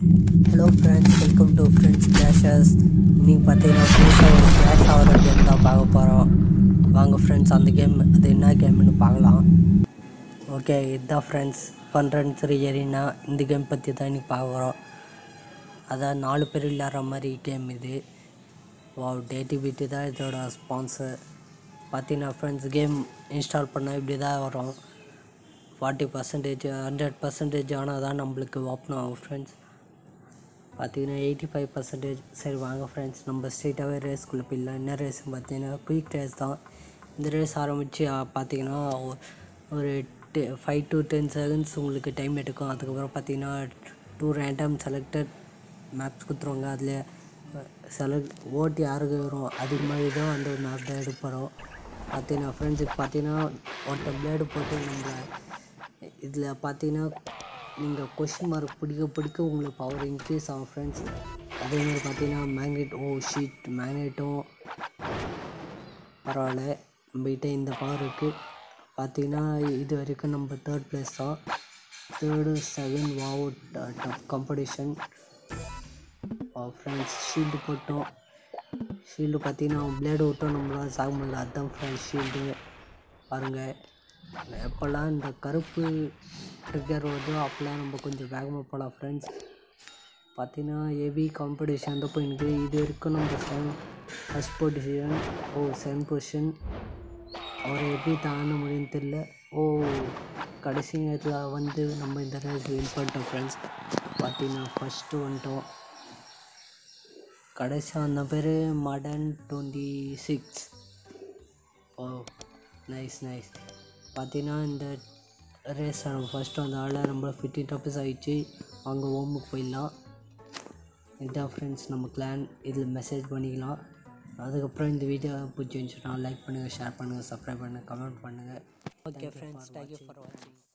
hello friends welcome to friends cases இன்றைக்கி பார்த்தீங்கன்னா புதுசாக ஒரு கேஷ் ஆகிற கேம் தான் பார்க்க போகிறோம் வாங்க ஃப்ரெண்ட்ஸ் அந்த கேம் அது என்ன கேம்னு பார்க்கலாம் ஓகே இதுதான் friends fun run three arena இந்த கேம் பற்றி தான் இன்றைக்கி பார்க்க போகிறோம் அதான் நாலு பேர் விளையாடுற மாதிரி கேம் இது வாவ் டேட்டிவிட்டி தான் இதோட ஸ்பான்சர் பார்த்தீங்கன்னா ஃப்ரெண்ட்ஸ் கேம் இன்ஸ்டால் பண்ணால் இப்படி தான் வரும் ஃபார்ட்டி பர்சன்டேஜ் ஹண்ட்ரட் பர்சன்டேஜ் ஆனால் தான் நம்மளுக்கு ஓப்பன் ஆகும் ஃப்ரெண்ட்ஸ் பார்த்தீங்கன்னா எயிட்டி ஃபைவ் பர்சன்டேஜ் சரி வாங்க ஃப்ரெண்ட்ஸ் நம்ம ஸ்ட்ரெயிட்டாகவே ரேஸ்க்குள்ளே போயிடலாம் என்ன ரேஸ்னு பார்த்தீங்கன்னா குயிக் ரேஸ் தான் இந்த ரேஸ் ஆரம்பித்து பார்த்தீங்கன்னா ஒ- ஒரு டெ ஃபைவ் டு டென் செகண்ட்ஸ் உங்களுக்கு டைம் எடுக்கும் அதுக்கப்புறம் பார்த்தீங்கன்னா டூ ரேண்டம் செலக்டட் மேப்ஸ் கொடுத்துருவாங்க அதில் செலக்ட் ஓட்டு யாருக்கு வரும் அதிகமாக இதோ அந்த ஒரு மேப் தான் எடுக்க போகிறோம் பார்த்தீங்கன்னா ஃப்ரெண்ட்ஸ் இப்போ பார்த்தீங்கன்னா ஒருத்த பிளேடு போட்டு நம்ம இதில் பார்த்தீங்கன்னா நீங்கள் கொஷின் மார்க் பிடிக்க பிடிக்க உங்களுக்கு பவர் இன்க்ரீஸ் ஆகும் ஃப்ரெண்ட்ஸ் அதேமாதிரி பார்த்தீங்கன்னா மேக்னெட் ஓ ஷீட் மேக்னெட்டும் பரவாயில்ல நம்மகிட்ட இந்த பவர் இருக்குது பார்த்தீங்கன்னா இது வரைக்கும் நம்ம தேர்ட் பிளேஸ் தான் third second wow tough competition friends shield போட்டோம் ஷீல்டு பார்த்தீங்கன்னா பிளேடு விட்டோம் நம்மளால் சாக முடியல அதுதான் ஃப்ரெண்ட்ஸ் ஷீல்டு பாருங்கள் எப்போல்லாம் இந்த கருப்பு ட்ரிகர் வருதோ அப்போல்லாம் நம்ம கொஞ்சம் வேகமாக போகலாம் ஃப்ரெண்ட்ஸ் பார்த்தீங்கன்னா ஹெவி காம்படிஷன் தான் போயிருக்கு இது வரைக்கும் நம்ம seven first position oh seven position அவரை எப்படி தாண்ட முடியும்னு தெரியல ஓ கடைசி நேரத்தில் வந்து நம்ம இந்த ரேஸ் வின் பண்ணிட்டோம் ஃப்ரெண்ட்ஸ் பார்த்தீங்கன்னா ஃபஸ்ட்டு வந்துட்டோம் கடைசி அந்த பேர் மடன் twenty six oh nice nice பார்த்தீங்கன்னா இந்த ரேஸ் நம்ம ஃபஸ்ட்டு வந்தால நம்ம ஃபிஃப்டி டப்பஸ் ஆகிடுச்சு அங்கே ஹோமுக்கு போயிடலாம் இதுதான் ஃப்ரெண்ட்ஸ் நம்ம கிளான் இதில் மெசேஜ் பண்ணிக்கலாம் அதுக்கப்புறம் இந்த வீடியோ பிடிச்சிருந்துச்சுன்னா லைக் பண்ணுங்கள் ஷேர் பண்ணுங்கள் சப்ஸ்கிரைப் பண்ணுங்கள் கமெண்ட் பண்ணுங்கள் ஓகே ஃப்ரெண்ட்ஸ் தேங்க்யூ ஃபார் வாட்சிங்